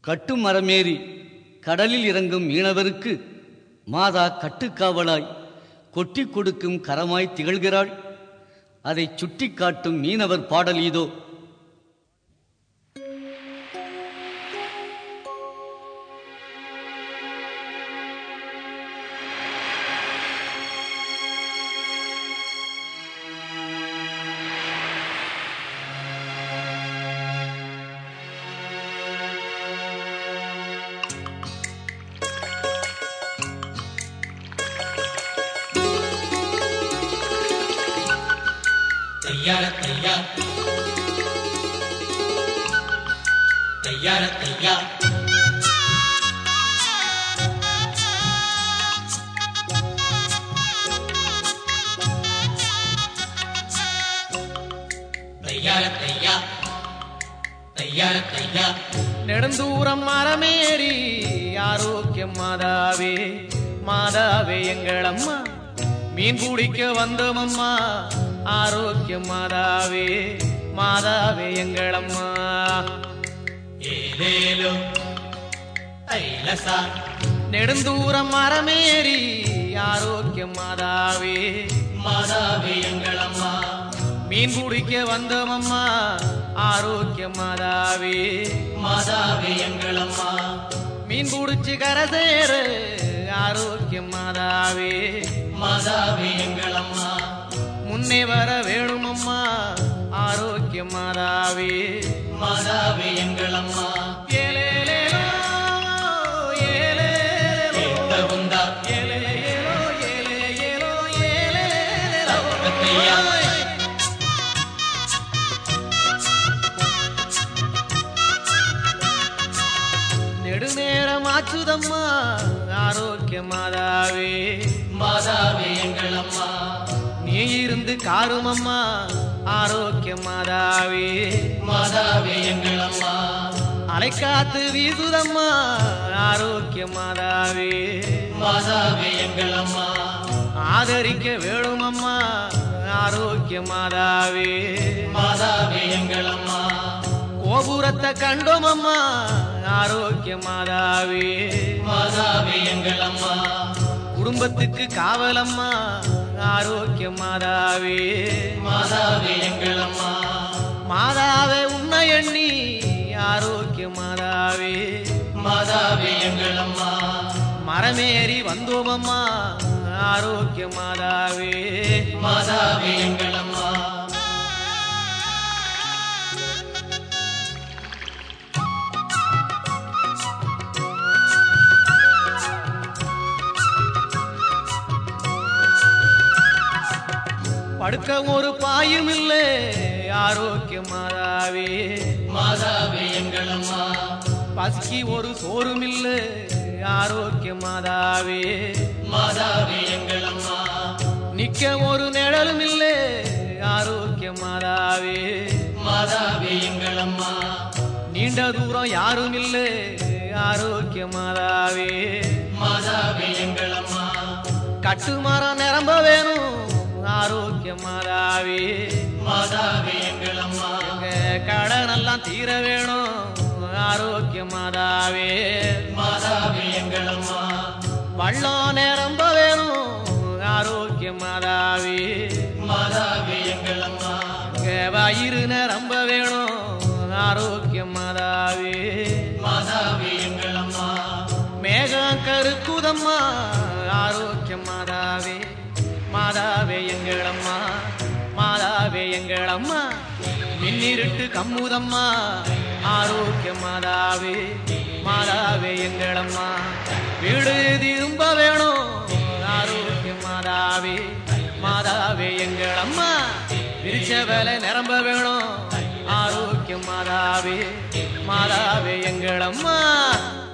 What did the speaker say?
கட்டும் மரமேறி கடலில் இறங்கும் மீனவருக்கு மாதா கட்டுக்காவலாய் கொட்டி கொடுக்கும் கரமாய் திகழ்கிறாள் அதை சுட்டிக் காட்டும் மீனவர் பாடல் இதோ தையார தையா தையார தையா தையார தையா தையார தையா நெடுந்தூரம் மரமேறி ஆரோக்கியம் மாதாவே மாதாவே எங்கள் அம்மா மீன் பிடிக்க வந்தோம் அம்மா ஆரோக்கியம் மாதாவே மாதாவே எங்கள் அம்மா ஏலேலோ ஐலசா நெடுந்தூரம் மரமேறி ஆரோக்கியம் மாதாவே மாதாவே எங்கள் அம்மா மீன் பிடிக்க வந்தோம் அம்மா ஆரோக்கியம் மாதாவே மாதாவே எங்கள் அம்மா மீன் பிடிச்சு கரை சேரு ஆரோக்கியம் மாதாவே மாதாவே எங்கள் அம்மா முன்னே வர வேணும் அம்மா ஆரோக்கியம் மாதாவே மாதாவே எங்கள் அம்மா ஏலேலேலோ, ஏலேலேலோ, கேட்டவுந்தா ஏலேலேலோ, ஏலேலேலோ, ஏலேலேலோ. தத்தையா. நெடுநேரம் ஆச்சுதம்மா ஆரோக்கியம் மாதாவே மாதாவே எங்கள் அம்மா நீ இருந்து காரும் அம்மா ஆரோக்கியம் மாதாவே மாதாவே எங்கள் அம்மா அலைக்காத்து வீசுதம்மா ஆரோக்கியம் மாதாவே மாதாவே எங்கள் அம்மா ஆதரிக்க வேணும் அம்மா ஆரோக்கியம் மாதாவே மாதாவே எங்கள் அம்மா கோபுரத்தை கண்டோம் அம்மா ஆரோக்கியம் மாதாவே மாதாவே எங்கள் அம்மா குடும்பத்துக்கு காவலம்மா ஆரோக்கியம் மாதாவே மாதாவே எங்கள் அம்மா மாதாவே உன்னை எண்ணி ஆரோக்கியம் மாதாவே மாதாவே எங்கள் அம்மா மரமேறி வந்தோம் அம்மா ஆரோக்கியம் மாதாவே மாதாவே எங்கள் அம்மா படுக்க ஒரு பாயும் இல்லை ஆரோக்கியம் மாதாவே மாதாவே எங்கள் அம்மா பசிக்கு ஒரு சோறும் இல்லை ஆரோக்கியம் மாதாவே மாதாவே எங்கள் அம்மா நிக்க ஒரு நிழலும் இல்லை ஆரோக்கியம் மாதாவே மாதாவே எங்கள் அம்மா நீண்ட தூரம் யாரும் இல்லை ஆரோக்கியம் மாதாவே மாதாவே எங்கள் அம்மா கட்டுமரம் நிரம்ப வேணும் ஆரோக்கியம் மாதாவே மாதாவே எங்கள் அம்மா எங்க கடன் எல்லாம் தீர வேணும் ஆரோக்கியம் மாதாவே மாதாவே எங்கள் அம்மா வள்ளம் நிரம்ப வேணும் ஆரோக்கியம் மாதாவே மாதாவே எங்கள் அம்மா எங்க வயிறு நிரம்ப வேணும் ஆரோக்கியம் மாதாவே மாதாவே எங்கள் அம்மா மேகம் கருக்குதம்மா ஆரோக்கியம் மாதாவே மாதாவே எங்களம்மா மாதாவே எங்களம்மா மின்னிருட்டு கம்முதம்மா ஆரோக்கியம் மாதாவே மாதாவே எங்களம்மா வீடு திரும்ப வேணும் ஆரோக்கியம் மாதாவே மாதாவே எங்களம்மா விரிச்ச வேலை நிரம்ப வேணும் ஆரோக்கியம் மாதாவே மாதாவே எங்களம்மா